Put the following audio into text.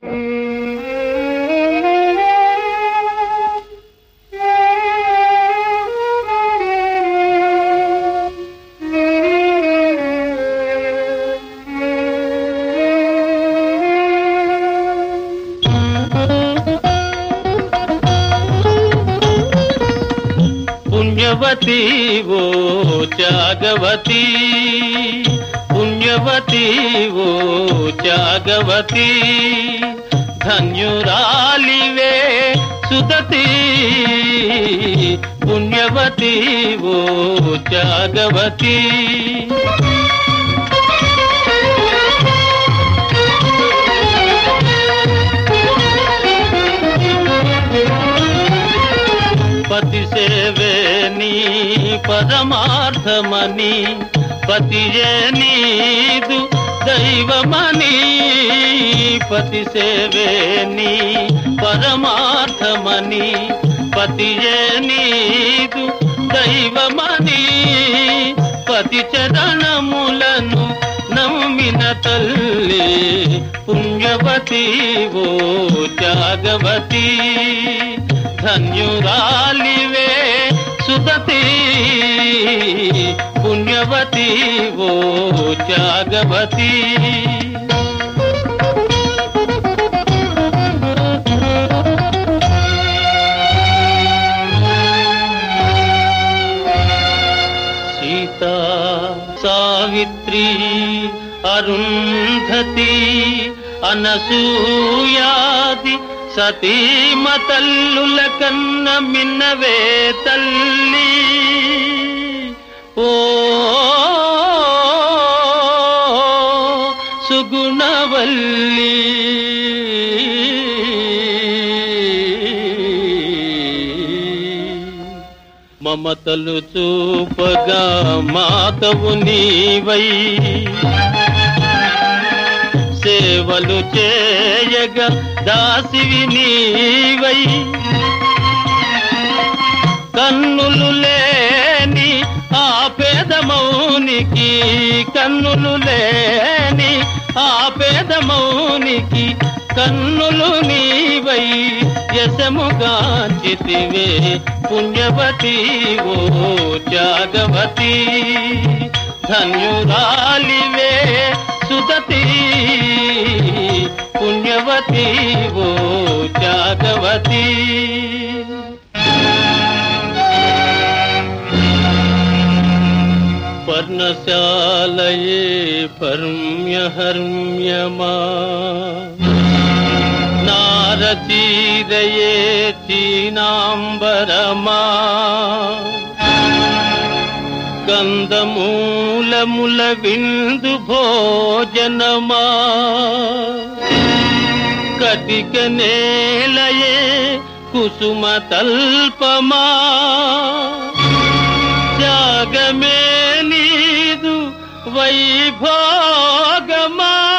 పుణ్యవతి ఓ త్యాగవతి పుణ్యవతి ఓ త్యాగవతి ధన్యురాలివే సుదతి పుణ్యవతి ఓ త్యాగవతి పతి సేవే నీ పరమార్థమని పతియే నీదు దైవమని పతి సేవే నీ పరమార్థమని పతియే నీదు దైవమని పతి చరణములను నమ్మిన తల్లి పుణ్యవతి ఓ త్యాగవతి ధన్యురాలివే సుదతి పుణ్యవతి ఓ త్యాగవతి సీతా సావిత్రి అరుంధతి అనసూయాది సతీమ తల్లుల కన్న మిన్నవే తల్లి ఓ సుగుణవల్లి మమతలు చూపగా మాతవు నీవై సేవలు చేయగా దాసివి నీవై కన్నులు లేని ఆ పేదమౌనికి కన్నులు లేని ఆ పేదమౌనికి కన్నులు నీవై యశముగాంచితివే పుణ్యవతి ఓ త్యాగవతి ధన్యురాలివే సుదతి పుణ్యవతి ఓ త్యాగవతి పర్ణశాలయే పర్మ్య హర్మ్యమా నారచీరయే చీనాంబరమా కందమూలముల విందు భోజనమా కటిక నేలయే కుసుమ తల్పమా త్యాగమే నీదు వైభోగమా